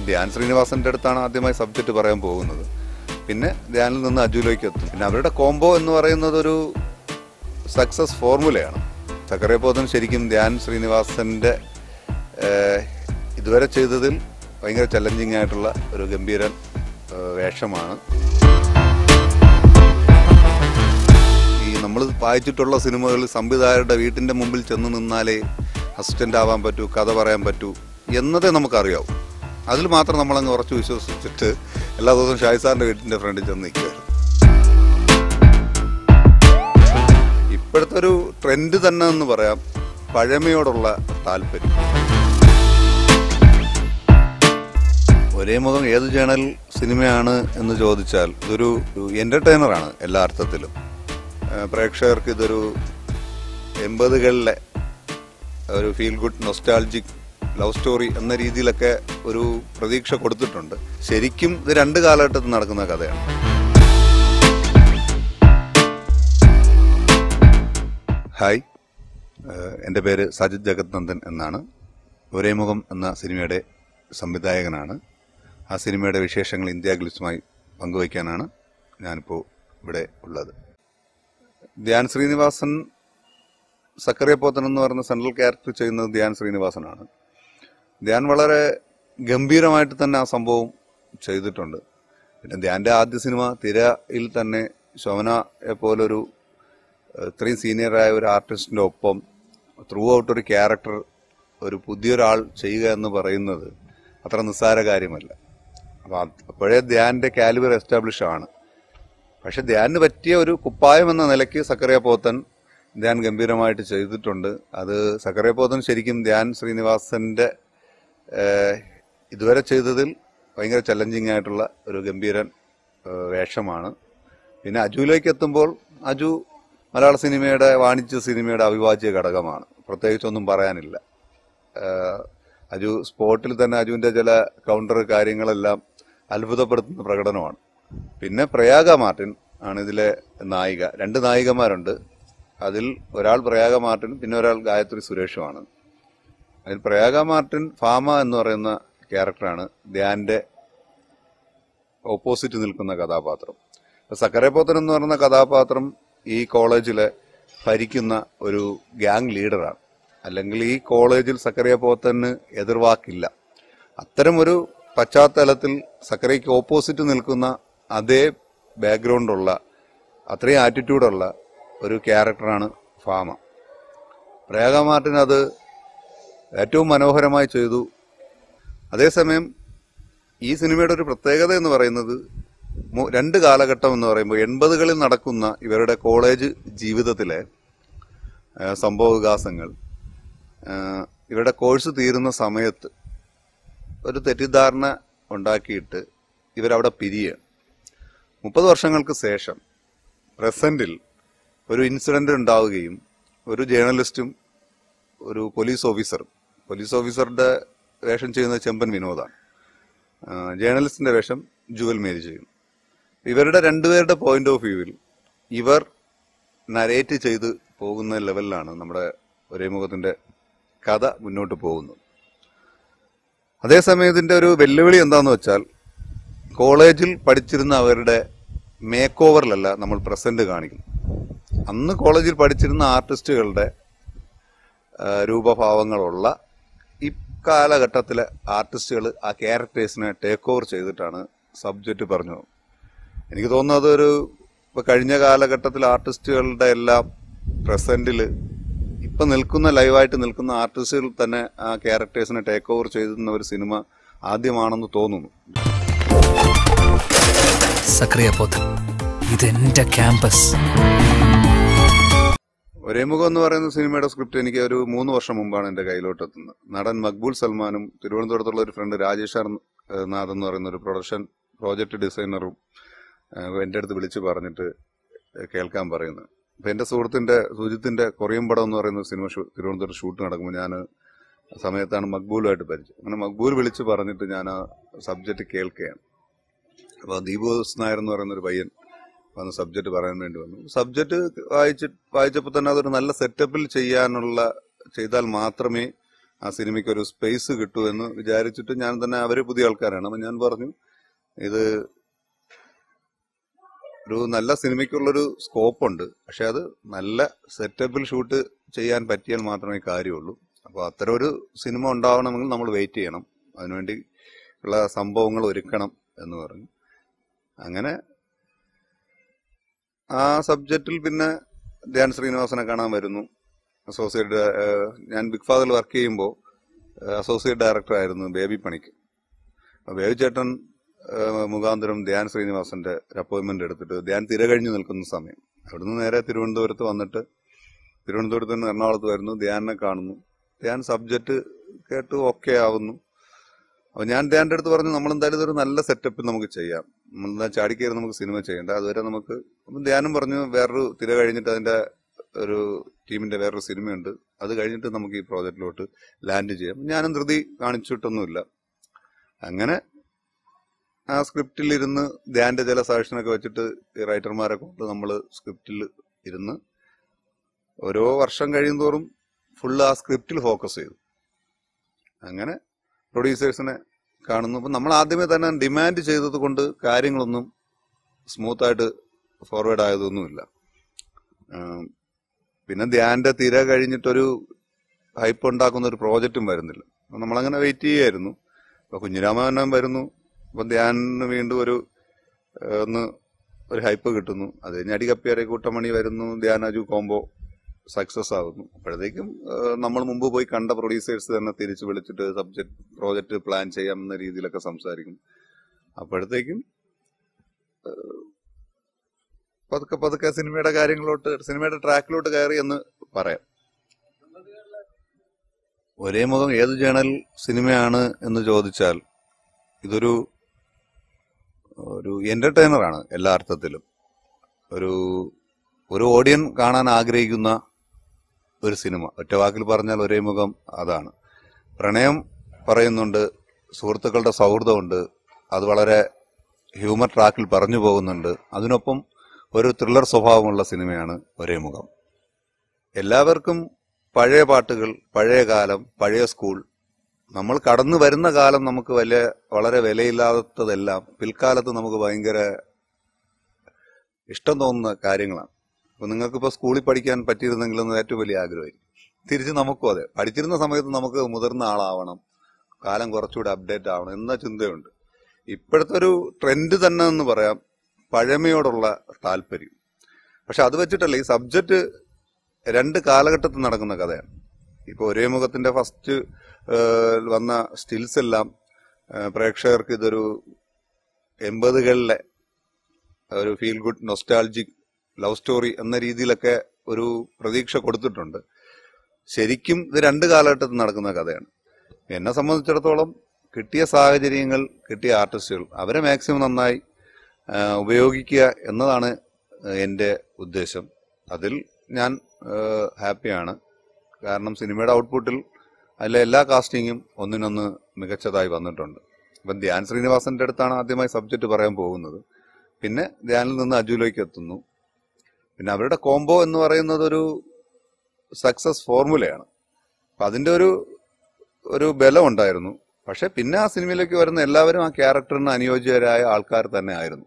ധ്യാൻ ശ്രീനിവാസന്റെ അടുത്താണ് ആദ്യമായി സബ്ജക്റ്റ് പറയാൻ പോകുന്നത് പിന്നെ ധ്യാനിൽ നിന്ന് അജുലേക്ക് എത്തും പിന്നെ അവരുടെ കോംബോ എന്ന് പറയുന്നത് ഒരു സക്സസ് ഫോർമുലയാണ് സക്കറിയപ്പോതൻ ശരിക്കും ധ്യാൻ ശ്രീനിവാസന്റെ ഏഹ്, ഇതുവരെ ചെയ്തതിൽ ഭയങ്കര ചലഞ്ചിങ് ആയിട്ടുള്ള ഒരു ഗംഭീരൻ ഏഹ്, വേഷമാണ് ഈ നമ്മൾ വായിച്ചിട്ടുള്ള സിനിമകളിൽ സംവിധായകരുടെ വീട്ടിന്റെ മുമ്പിൽ ചെന്ന് നിന്നാലേ അസിസ്റ്റന്റ് ആവാൻ പറ്റൂ കഥ പറയാൻ പറ്റൂ എന്നതേ നമുക്കറിയാവൂ അതിൽ മാത്രം നമ്മളങ്ങ് ഉറച്ചു വിശ്വസിച്ചിട്ട് എല്ലാ ദിവസവും ഷായി സാറിന്റെ വീട്ടിന്റെ ഫ്രണ്ടിൽ ചെന്ന് നിൽക്കുകയായിരുന്നു ഇപ്പോഴത്തെ ഒരു ട്രെൻഡ് തന്നെ എന്ന് പറയാം പഴമയോടുള്ള താല്പര്യം ഒരേ മുഖം ഏത് ജേണൽ സിനിമയാണ് എന്ന് ചോദിച്ചാൽ ഇതൊരു എന്റർടൈനറാണ് എല്ലാ അർത്ഥത്തിലും ഏഹ് പ്രേക്ഷകർക്ക് ഇതൊരു എൺപതുകളിലെ ഒരു feel good nostalgic love story എന്ന രീതിയിലൊക്കെ ഒരു പ്രതീക്ഷ കൊടുത്തിട്ടുണ്ട് ശരിക്കും ഇത് രണ്ട് കാലഘട്ടത്തിൽ നടക്കുന്ന കഥയാണ് ഹായ് ഏഹ് എൻ്റെ പേര് സജിത് ജഗത് നന്ദൻ എന്നാണ് ഒരേ മുഖം എന്ന സിനിമയുടെ സംവിധായകനാണ് ആ സിനിമയുടെ വിശേഷങ്ങൾ ഇന്ത്യ ഗ്ലിസുമായി പങ്കുവയ്ക്കാനാണ് ഞാനിപ്പോൾ ഇവിടെ ഉള്ളത് ധ്യാൻ ശ്രീനിവാസൻ സക്കറിയ പോത്തൻ എന്ന് പറയുന്ന സെൻട്രൽ ക്യാരക്ടർ ചെയ്യുന്നത് ധ്യാൻ ശ്രീനിവാസനാണ് ധ്യാൻ വളരെ ഗംഭീരമായിട്ട് തന്നെ ആ സംഭവം ചെയ്തിട്ടുണ്ട് പിന്നെ ധ്യാന്റെ ആദ്യ സിനിമ തിരയിൽ തന്നെ ശോഭനയെ പോലൊരു ഏഹ്, ഇത്രയും സീനിയറായ ഒരു ആർട്ടിസ്റ്റിന്റെ ഒപ്പം ത്രൂ ഔട്ട് ഒരു ക്യാരക്ടർ ഒരു പുതിയൊരാൾ ചെയ്യുക എന്ന് പറയുന്നത് അത്ര നിസ്സാര കാര്യമല്ല അപ്പൊ അത് അപ്പോഴേ ധ്യാന്റെ കാലിബർ എസ്റ്റാബ്ലിഷ് ആണ് പക്ഷെ ധ്യാനിന് പറ്റിയ ഒരു കുപ്പായം എന്ന നിലയ്ക്ക് സക്കറിയ പോത്തൻ ധ്യാൻ ഗംഭീരമായിട്ട് ചെയ്തിട്ടുണ്ട് അത് സക്കറിയ പോത്തൻ ശരിക്കും ധ്യാൻ ശ്രീനിവാസന്റെ ഏഹ്, ഇതുവരെ ചെയ്തതിൽ ഭയങ്കര ചലഞ്ചിങ് ആയിട്ടുള്ള ഒരു ഗംഭീരൻ ഏഹ്, വേഷമാണ് പിന്നെ അജുവിലേക്ക് എത്തുമ്പോൾ അജു മലയാള സിനിമയുടെ വാണിജ്യ സിനിമയുടെ അവിഭാജ്യ ഘടകമാണ് പ്രത്യേകിച്ചൊന്നും പറയാനില്ല ഏഹ്, അജു സ്പോട്ടിൽ തന്നെ അജുവിന്റെ ചില കൗണ്ടർ കാര്യങ്ങളെല്ലാം അത്ഭുതപ്പെടുത്തുന്ന പ്രകടനമാണ് പിന്നെ പ്രയാഗ മാർട്ടിൻ ആണ് ഇതിലെ നായിക രണ്ട് നായികമാരുണ്ട് അതിൽ ഒരാൾ പ്രയാഗ മാർട്ടിൻ പിന്നെ ഒരാൾ ഗായത്രി സുരേഷുമാണ് അതിൽ പ്രയാഗ മാർട്ടിൻ ഫാമ എന്ന് പറയുന്ന ക്യാരക്ടറാണ് ധ്യാന്റെ ഓപ്പോസിറ്റ് നിൽക്കുന്ന കഥാപാത്രം ഇപ്പൊ സക്കരപോത്തൻ എന്ന് പറയുന്ന കഥാപാത്രം ഈ കോളേജിലെ ഭരിക്കുന്ന ഒരു ഗ്യാങ് ലീഡറാണ് അല്ലെങ്കിൽ ഈ കോളേജിൽ സക്കറിയ പോത്തന് എതിർവാക്കില്ല അത്തരം ഒരു പശ്ചാത്തലത്തിൽ സക്കരയ്ക്ക് ഓപ്പോസിറ്റ് നിൽക്കുന്ന അതേ ബാക്ക്ഗ്രൗണ്ടുള്ള അത്രയും ആറ്റിറ്റ്യൂഡുള്ള ഒരു ക്യാരക്ടറാണ് ഫാമ പ്രയാഗ മാർട്ടിൻ അത് ഏറ്റവും മനോഹരമായി ചെയ്തു അതേസമയം ഈ സിനിമയുടെ ഒരു പ്രത്യേകത എന്ന് പറയുന്നത് മു- രണ്ട് കാലഘട്ടം എന്ന് പറയുമ്പോൾ എൺപതുകളിൽ നടക്കുന്ന ഇവരുടെ കോളേജ് ജീവിതത്തിലെ ആ, സംഭവ വികാസങ്ങൾ ആ, ഇവരുടെ കോഴ്സ് തീരുന്ന സമയത്ത് ഒരു തെറ്റിദ്ധാരണ ഉണ്ടാക്കിയിട്ട് ഇവരവിടെ പിരിയുക മുപ്പത് വർഷങ്ങൾക്ക് ശേഷം പ്രസന്റിൽ ഒരു ഇൻസിഡന്റ് ഉണ്ടാവുകയും ഒരു ജേർണലിസ്റ്റും ഒരു പോലീസ് ഓഫീസറും പോലീസ് ഓഫീസറുടെ വേഷം ചെയ്യുന്നത് ചെമ്പൻ വിനോദാണ് ആ, ജേർണലിസ്റ്റിന്റെ വേഷം ജുവൽ മേരി ചെയ്യും ഇവരുടെ രണ്ടുപേരുടെ പോയിന്റ് ഓഫ് വ്യൂവിൽ ഇവർ നരേറ്റ് ചെയ്ത് പോകുന്ന ലെവലിലാണ് നമ്മുടെ ഒരേ മുഖത്തിന്റെ കഥ മുന്നോട്ട് പോകുന്നത് അതേസമയം ഇതിന്റെ ഒരു വെല്ലുവിളി എന്താന്ന് വെച്ചാൽ കോളേജിൽ പഠിച്ചിരുന്ന അവരുടെ മേക്ക് ഓവറിലല്ല നമ്മൾ പ്രസന്റ് കാണിക്കുന്നു അന്ന് കോളേജിൽ പഠിച്ചിരുന്ന ആർട്ടിസ്റ്റുകളുടെ ആ, രൂപഭാവങ്ങളുള്ള ഈ കാലഘട്ടത്തിലെ ആർട്ടിസ്റ്റുകൾ ആ ക്യാരക്ടേഴ്സിനെ ടേക്ക് ഓവർ ചെയ്തിട്ടാണ് സബ്ജക്റ്റ് പറഞ്ഞത് എനിക്ക് തോന്നുന്നത് ഒരു ഇപ്പൊ കഴിഞ്ഞ കാലഘട്ടത്തിൽ ആർട്ടിസ്റ്റുകളുടെ എല്ലാം പ്രസന്റിൽ ഇപ്പൊ നിൽക്കുന്ന ലൈവായിട്ട് നിൽക്കുന്ന ആർട്ടിസ്റ്റുകൾ തന്നെ ആ ക്യാരക്ടേഴ്സിനെ ടേക്ക് ഓവർ ചെയ്തിരുന്ന ഒരു സിനിമ ആദ്യമാണെന്ന് തോന്നുന്നു സക്രിയ പോത്ത് ഇതെന്റെ ക്യാമ്പസ് ഒരേ മുഖം എന്ന് പറയുന്ന സിനിമയുടെ സ്ക്രിപ്റ്റ് എനിക്ക് ഒരു മൂന്ന് വർഷം മുമ്പാണ് എന്റെ കയ്യിലോട്ട് എത്തുന്നത് നടൻ മക്ബൂൽ സൽമാനും തിരുവനന്തപുരത്തുള്ള ഒരു ഫ്രണ്ട് രാജേഷ് ആർ നാഥ് എന്ന് പറയുന്ന ഒരു പ്രൊഡക്ഷൻ പ്രോജക്ട് ഡിസൈനറും ഏഹ്, എന്റെ അടുത്ത് വിളിച്ച് പറഞ്ഞിട്ട് കേൾക്കാൻ പറയുന്നത് അപ്പൊ എന്റെ സുഹൃത്തിന്റെ സുജിത്തിന്റെ കൊറിയൻ പടം എന്ന് പറയുന്ന സിനിമ ഷൂ- തിരുവനന്തപുരത്ത് ഷൂട്ട് നടക്കുമ്പോൾ ഞാൻ ആ സമയത്താണ് മക്ബൂലുമായിട്ട് പരിചയം അങ്ങനെ മക്ബൂൽ വിളിച്ച് പറഞ്ഞിട്ട് ഞാൻ ആ സബ്ജക്റ്റ് കേൾക്കുകയാണ് അപ്പൊ ദീപു എസ് നായർ എന്ന് പറയുന്ന ഒരു പയ്യൻ വന്ന് സബ്ജക്റ്റ് പറയാൻ വേണ്ടി വന്നു സബ്ജക്റ്റ് വായിച്ച് വായിച്ചപ്പോൾ തന്നെ അതൊരു നല്ല സെറ്റപ്പിൽ ചെയ്യാനുള്ള ചെയ്താൽ മാത്രമേ ആ സിനിമയ്ക്ക് ഒരു സ്പേസ് കിട്ടുമെന്ന് വിചാരിച്ചിട്ട് ഞാൻ തന്നെ അവര് പുതിയ ആൾക്കാരാണ് അപ്പൊ ഞാൻ പറഞ്ഞു ഇത് ഒരു നല്ല സിനിമയ്ക്കുള്ളൊരു സ്കോപ്പ് ഉണ്ട് പക്ഷെ അത് നല്ല സെറ്റപ്പിൽ ഷൂട്ട് ചെയ്യാൻ പറ്റിയാൽ മാത്രമേ കാര്യമുള്ളൂ അപ്പോൾ അത്തരം ഒരു സിനിമ ഉണ്ടാവണമെങ്കിൽ നമ്മൾ വെയിറ്റ് ചെയ്യണം അതിനുവേണ്ടി ഉള്ള സംഭവങ്ങൾ ഒരുക്കണം എന്ന് പറഞ്ഞു അങ്ങനെ ആ സബ്ജക്റ്റിൽ പിന്നെ ധ്യാൻ ശ്രീനിവാസനെ കാണാൻ വരുന്നു അസോസിയേറ്റ് ഏഹ്, ഞാൻ ബിഗ് ഫാദറിൽ വർക്ക് ചെയ്യുമ്പോൾ അസോസിയേറ്റ് ഡയറക്ടർ ആയിരുന്നു ബേബി പണിക്ക് അപ്പൊ ബേബി ചേട്ടൻ ഏഹ്, മുഖാന്തരം ധ്യാൻ ശ്രീനിവാസന്റെ ഒരു അപ്പോയിന്റ്മെന്റ് എടുത്തിട്ട് ധ്യാൻ തിര കഴിഞ്ഞു നിൽക്കുന്ന സമയം അവിടുന്ന് നേരെ തിരുവനന്തപുരത്ത് വന്നിട്ട് തിരുവനന്തപുരത്ത് നിന്ന് എറണാകുളത്ത് വരുന്നു ധ്യാനെ കാണുന്നു ധ്യാൻ സബ്ജക്റ്റ് കേട്ട് ഓക്കെ ആവുന്നു അപ്പൊ ഞാൻ ധ്യാന്റെ അടുത്ത് പറഞ്ഞു നമ്മൾ എന്തായാലും ഇതൊരു നല്ല സെറ്റപ്പിൽ നമുക്ക് ചെയ്യാം നമ്മളെന്താ ചാടിക്കയറി നമുക്ക് സിനിമ ചെയ്യണ്ട അതുവരെ നമുക്ക് അപ്പം ധ്യാനം പറഞ്ഞു വേറൊരു തിര കഴിഞ്ഞിട്ട് അതിന്റെ ഒരു ടീമിന്റെ വേറൊരു സിനിമയുണ്ട് അത് കഴിഞ്ഞിട്ട് നമുക്ക് ഈ പ്രോജക്റ്റിലോട്ട് ലാൻഡ് ചെയ്യാം ഞാനും ധൃതി കാണിച്ചിട്ടൊന്നുമില്ല അങ്ങനെ ആ സ്ക്രിപ്റ്റിൽ ഇരുന്ന് ധ്യാന്റെ ചില സജഷനൊക്കെ വെച്ചിട്ട് ഈ റൈറ്റർമാരെ കൊണ്ട് നമ്മൾ സ്ക്രിപ്റ്റിൽ ഇരുന്ന് ഓരോ വർഷം കഴിയുന്തോറും ഫുള്ള് ആ സ്ക്രിപ്റ്റിൽ ഫോക്കസ് ചെയ്തു അങ്ങനെ പ്രൊഡ്യൂസേഴ്സിനെ കാണുന്നു അപ്പം നമ്മൾ ആദ്യമേ തന്നെ ഡിമാൻഡ് ചെയ്തത് കൊണ്ട് കാര്യങ്ങളൊന്നും സ്മൂത്ത് ആയിട്ട് ഫോർവേഡ് ആയതൊന്നുമില്ല ആം, പിന്നെ ധ്യാന്റെ തിര കഴിഞ്ഞിട്ടൊരു ഹൈപ്പ് ഉണ്ടാക്കുന്ന ഒരു പ്രോജക്റ്റും വരുന്നില്ല അപ്പൊ നമ്മളങ്ങനെ വെയിറ്റ് ചെയ്യായിരുന്നു അപ്പൊ കുഞ്ഞിരാമൻ വരുന്നു അപ്പൊ ധ്യാനിന് വീണ്ടും ഒരു ഏഹ്, ഒന്ന് ഒരു ഹൈപ്പ് കിട്ടുന്നു അത് കഴിഞ്ഞ് അടികപ്പിയാരെ കൂട്ടമണി വരുന്നു ധ്യാനജു കോംബോ സക്സസ് ആകുന്നു അപ്പോഴത്തേക്കും ഏഹ്, നമ്മൾ മുമ്പ് പോയി കണ്ട പ്രൊഡ്യൂസേഴ്സ് തന്നെ തിരിച്ചു വിളിച്ചിട്ട് സബ്ജക്ട് പ്രോജക്റ്റ് പ്ലാൻ ചെയ്യാം എന്ന രീതിയിലൊക്കെ സംസാരിക്കും അപ്പോഴത്തേക്കും ഏഹ്, പതുക്കെ പതുക്കെ സിനിമയുടെ കാര്യങ്ങളോട്ട് സിനിമയുടെ ട്രാക്കിലോട്ട് കയറി എന്ന് പറയാം ഒരേ മുഖം ഏത് ജേണൽ സിനിമയാണ് എന്ന് ചോദിച്ചാൽ ഇതൊരു ഒരു എന്റർടൈനറാണ് എല്ലാ അർത്ഥത്തിലും ഒരു ഒരു ഓഡിയൻ കാണാൻ ആഗ്രഹിക്കുന്ന ഒരു സിനിമ ഒറ്റ വാക്കിൽ പറഞ്ഞാൽ ഒരേ മുഖം അതാണ് പ്രണയം പറയുന്നുണ്ട് സുഹൃത്തുക്കളുടെ സൗഹൃദമുണ്ട് അത് വളരെ ഹ്യൂമർ ട്രാക്കിൽ പറഞ്ഞു പോകുന്നുണ്ട് അതിനൊപ്പം ഒരു ത്രില്ലർ സ്വഭാവമുള്ള സിനിമയാണ് ഒരേ മുഖം എല്ലാവർക്കും പഴയ പാട്ടുകൾ പഴയ കാലം പഴയ സ്കൂൾ നമ്മൾ കടന്നു വരുന്ന കാലം നമുക്ക് വലിയ വളരെ വിലയില്ലാത്തതെല്ലാം പിൽക്കാലത്ത് നമുക്ക് ഭയങ്കര ഇഷ്ടം തോന്നുന്ന കാര്യങ്ങളാണ് അപ്പൊ നിങ്ങൾക്കിപ്പോ സ്കൂളിൽ പഠിക്കാൻ പറ്റിയിരുന്നെങ്കിലെന്ന് ഏറ്റവും വലിയ ആഗ്രഹമായിരിക്കും തിരിച്ച് നമുക്കും അതെ പഠിച്ചിരുന്ന സമയത്ത് നമുക്ക് മുതിർന്ന ആളാവണം കാലം കുറച്ചുകൂടി അപ്ഡേറ്റ് ആവണം എന്ന ചിന്തയുണ്ട് ഇപ്പോഴത്തെ ഒരു ട്രെൻഡ് തന്നെ എന്ന് പറയാം പഴമയോടുള്ള താല്പര്യം പക്ഷെ അത് വെച്ചിട്ടല്ല ഈ സബ്ജക്റ്റ് രണ്ട് കാലഘട്ടത്തിൽ നടക്കുന്ന കഥയാണ് ഇപ്പൊ ഒരേ മുഖത്തിന്റെ ഫസ്റ്റ് വന്ന സ്റ്റിൽസ് എല്ലാം ആ, പ്രേക്ഷകർക്ക് ഇതൊരു എൺപതുകളിലെ ഒരു feel good nostalgic love story എന്ന രീതിയിലൊക്കെ ഒരു പ്രതീക്ഷ കൊടുത്തിട്ടുണ്ട് ശരിക്കും ഇത് രണ്ട് കാലഘട്ടത്തിൽ നടക്കുന്ന കഥയാണ് എന്നെ സംബന്ധിച്ചിടത്തോളം കിട്ടിയ സാഹചര്യങ്ങൾ കിട്ടിയ ആർട്ടിസ്റ്റുകൾ അവരെ മാക്സിമം നന്നായി ആ, ഉപയോഗിക്കുക എന്നതാണ് എൻ്റെ ഉദ്ദേശം അതിൽ ഞാൻ ഹാപ്പിയാണ് കാരണം സിനിമയുടെ ഔട്ട്പുട്ടിൽ അതിലെ എല്ലാ കാസ്റ്റിങ്ങും ഒന്നിനൊന്ന് മികച്ചതായി വന്നിട്ടുണ്ട് ഇപ്പം ധ്യാൻ ശ്രീനിവാസന്റെ അടുത്താണ് ആദ്യമായി സബ്ജക്റ്റ് പറയാൻ പോകുന്നത് പിന്നെ ധ്യാനിൽ നിന്ന് അജുലേക്ക് എത്തുന്നു പിന്നെ അവരുടെ കോംബോ എന്ന് പറയുന്നത് ഒരു സക്സസ് ഫോർമുലയാണ് അപ്പൊ അതിന്റെ ഒരു ഒരു ബലം ഉണ്ടായിരുന്നു പക്ഷെ പിന്നെ ആ സിനിമയിലേക്ക് വരുന്ന എല്ലാവരും ആ ക്യാരക്ടറിന് അനുയോജ്യരായ ആൾക്കാർ തന്നെ ആയിരുന്നു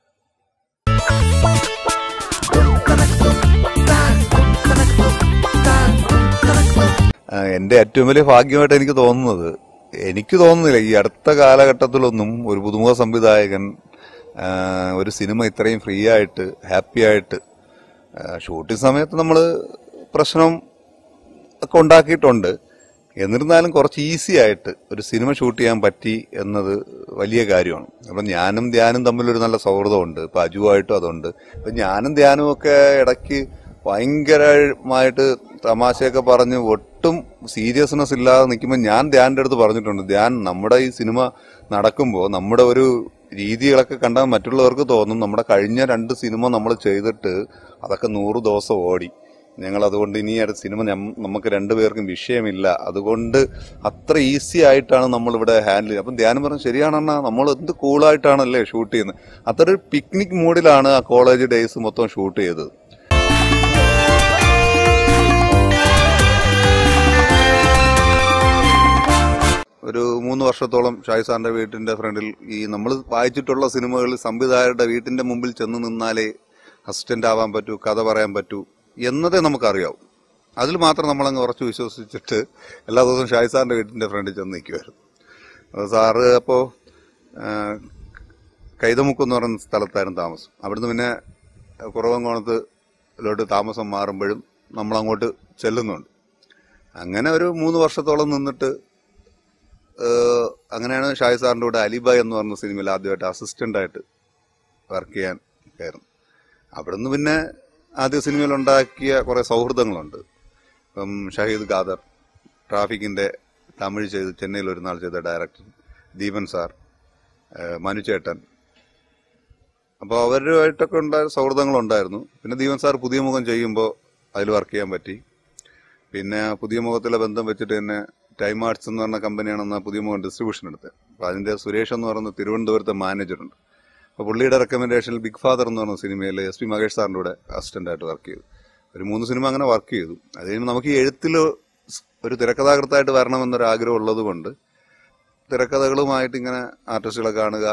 ആ, എന്റെ ഏറ്റവും വലിയ ഭാഗ്യമായിട്ട് എനിക്ക് തോന്നുന്നത് എനിക്ക് തോന്നുന്നില്ല ഈ അടുത്ത കാലഘട്ടത്തിലൊന്നും ഒരു പുതുമുഖ സംവിധായകൻ ആ, ഒരു സിനിമ ഇത്രയും ഫ്രീ ആയിട്ട് ഹാപ്പി ആയിട്ട് ഷൂട്ടിംഗ് സമയത്ത് നമ്മൾ പ്രശ്നം ഒക്കെ ഉണ്ടാക്കിയിട്ടുണ്ട് എന്നിരുന്നാലും കുറച്ച് ഈസി ആയിട്ട് ഒരു സിനിമ ഷൂട്ട് ചെയ്യാൻ പറ്റി എന്നത് വലിയ കാര്യമാണ് അപ്പം ഞാനും ധ്യാനും തമ്മിലൊരു നല്ല സൗഹൃദമുണ്ട് ഇപ്പൊ അജുവായിട്ടും അതുണ്ട് ഇപ്പൊ ഞാനും ധ്യാനും ഒക്കെ ഇടയ്ക്ക് ഭയങ്കരമായിട്ട് തമാശയൊക്കെ പറഞ്ഞ് ഒട്ടും സീരിയസ്നെസ് ഇല്ലാതെ നിൽക്കുമ്പോൾ ഞാൻ ധ്യാന്റെ അടുത്ത് പറഞ്ഞിട്ടുണ്ട് ധ്യാൻ നമ്മുടെ ഈ സിനിമ നടക്കുമ്പോൾ നമ്മുടെ ഒരു രീതികളൊക്കെ കണ്ടാൽ മറ്റുള്ളവർക്ക് തോന്നും നമ്മുടെ കഴിഞ്ഞ രണ്ട് സിനിമ നമ്മൾ ചെയ്തിട്ട് അതൊക്കെ നൂറ് ദിവസം ഓടി ഞങ്ങൾ അതുകൊണ്ട് ഇനി അടുത്ത സിനിമ ഞം- നമുക്ക് രണ്ടുപേർക്കും വിഷയമില്ല അതുകൊണ്ട് അത്ര ഈസി ആയിട്ടാണ് നമ്മൾ ഇവിടെ ഹാൻഡിൽ ചെയ്യുന്നത് അപ്പം ധ്യാനം പറഞ്ഞു ശരിയാണെന്നാ നമ്മൾ എന്ത് കൂളായിട്ടാണല്ലേ ഷൂട്ട് ചെയ്യുന്നത് അത്ര ഒരു പിക്നിക് മൂഡിലാണ് ആ കോളേജ് ഡേയ്സ് മൊത്തം ഷൂട്ട് ചെയ്തത് ഒരു മൂന്ന് വർഷത്തോളം ഷായി സാറിന്റെ വീട്ടിന്റെ ഫ്രണ്ടിൽ ഈ നമ്മൾ വായിച്ചിട്ടുള്ള സിനിമകളിൽ സംവിധായകരുടെ വീട്ടിന്റെ മുമ്പിൽ ചെന്ന് നിന്നാലേ അസിസ്റ്റന്റ് ആവാൻ പറ്റൂ കഥ പറയാൻ പറ്റൂ എന്നതേ നമുക്കറിയാവൂ അതിൽ മാത്രം നമ്മളങ്ങ് ഉറച്ചു വിശ്വസിച്ചിട്ട് എല്ലാ ദിവസവും ഷായി സാറിന്റെ വീട്ടിന്റെ ഫ്രണ്ടിൽ ചെന്ന് നിൽക്കുമായിരുന്നു അപ്പോൾ സാറ് അപ്പോൾ കൈതമുക്ക് എന്ന് പറയുന്ന സ്ഥലത്തായിരുന്നു താമസം അവിടുന്ന് പിന്നെ കുറവങ്കോണത്തിലോട്ട് താമസം മാറുമ്പോഴും നമ്മളങ്ങോട്ട് ചെല്ലുന്നുണ്ട് അങ്ങനെ ഒരു മൂന്ന് വർഷത്തോളം നിന്നിട്ട് ഏഹ്, അങ്ങനെയാണ് ഷായി സാറിൻ്റെ കൂടെ അലിബായ് എന്ന് പറഞ്ഞ സിനിമയിൽ ആദ്യമായിട്ട് അസിസ്റ്റന്റ് ആയിട്ട് വർക്ക് ചെയ്യാൻ കയറും അവിടുന്ന് പിന്നെ ആദ്യ സിനിമയിൽ ഉണ്ടാക്കിയ കുറെ സൗഹൃദങ്ങളുണ്ട് ഇപ്പം ഷഹീദ് ഖാദർ ട്രാഫിക്കിന്റെ തമിഴ് ചെയ്ത് ചെന്നൈയിൽ ഒരു നാൾ ചെയ്ത ഡയറക്ടർ ദീപൻ സാർ ഏഹ്, മനു ചേട്ടൻ അപ്പോൾ അവരുമായിട്ടൊക്കെ ഉണ്ടായ സൗഹൃദങ്ങളുണ്ടായിരുന്നു പിന്നെ ദീപൻ സാർ പുതിയ മുഖം ചെയ്യുമ്പോൾ അതിൽ വർക്ക് ചെയ്യാൻ പറ്റി പിന്നെ പുതിയ മുഖത്തിലെ ബന്ധം വെച്ചിട്ട് തന്നെ ടൈം ആർട്സ് എന്ന് പറഞ്ഞ കമ്പനിയാണ് അന്ന് ആ പുതിയ മുഖം ഡിസ്ട്രിബ്യൂഷൻ എടുത്തത് അപ്പോൾ അതിന്റെ സുരേഷ് എന്ന് പറയുന്ന തിരുവനന്തപുരത്തെ മാനേജറുണ്ട് അപ്പോൾ പുള്ളിയുടെ റെക്കമെൻഡേഷനിൽ ബിഗ് ഫാദർ എന്ന് പറഞ്ഞ സിനിമയിൽ എസ് പി മഹേഷ് സാറിൻ്റെ കൂടെ അസിസ്റ്റന്റ് ആയിട്ട് വർക്ക് ചെയ്തു ഒരു മൂന്ന് സിനിമ അങ്ങനെ വർക്ക് ചെയ്തു അത് കഴിയുമ്പോൾ നമുക്ക് ഈ എഴുത്തിൽ ഒരു തിരക്കഥാകൃത്തായിട്ട് വരണമെന്നൊരു ആഗ്രഹം ഉള്ളത് കൊണ്ട് തിരക്കഥകളുമായിട്ട് ഇങ്ങനെ ആർട്ടിസ്റ്റുകളെ കാണുക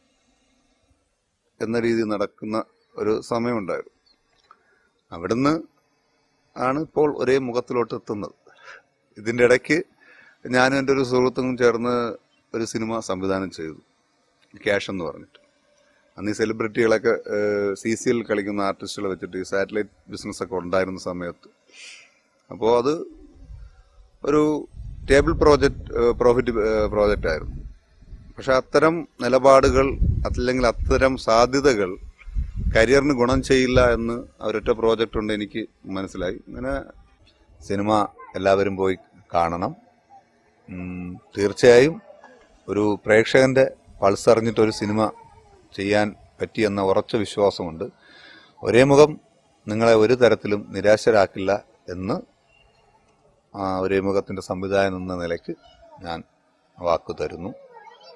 എന്ന രീതിയിൽ നടക്കുന്ന ഒരു സമയമുണ്ടായിരുന്നു അവിടുന്ന് ആണ് ഇപ്പോൾ ഒരേ മുഖത്തിലോട്ട് എത്തുന്നത് ഇതിന്റെ ഇടയ്ക്ക് ഞാനും എൻ്റെ ഒരു സുഹൃത്തും ചേർന്ന് ഒരു സിനിമ സംവിധാനം ചെയ്തു ക്യാഷ് എന്ന് പറഞ്ഞിട്ട് അന്ന് ഈ സെലിബ്രിറ്റികളൊക്കെ സി സി എൽ കളിക്കുന്ന ആർട്ടിസ്റ്റുകളെ വെച്ചിട്ട് ഈ സാറ്റലൈറ്റ് ബിസിനസ് ഒക്കെ ഉണ്ടായിരുന്ന സമയത്ത് അപ്പോൾ അത് ഒരു ടേബിൾ പ്രോജക്റ്റ് പ്രോഫിറ്റ് പ്രോജക്റ്റ് ആയിരുന്നു പക്ഷെ അത്തരം നിലപാടുകൾ അല്ലെങ്കിൽ അത്തരം സാധ്യതകൾ കരിയറിന് ഗുണം ചെയ്യില്ല എന്ന് അവരൊറ്റ പ്രോജക്റ്റ് ഉണ്ട് എനിക്ക് മനസ്സിലായി അങ്ങനെ സിനിമ എല്ലാവരും പോയി കാണണം ഉം, തീർച്ചയായും ഒരു പ്രേക്ഷകന്റെ പൾസ് അറിഞ്ഞിട്ട് ഒരു സിനിമ ചെയ്യാൻ പറ്റിയെന്ന ഉറച്ച വിശ്വാസമുണ്ട് ഒരേ മുഖം നിങ്ങളെ ഒരു തരത്തിലും നിരാശരാക്കില്ല എന്ന് ആ ഒരേ മുഖത്തിന്റെ സംവിധായകൻ എന്ന നിലയ്ക്ക് ഞാൻ വാക്കു തരുന്നു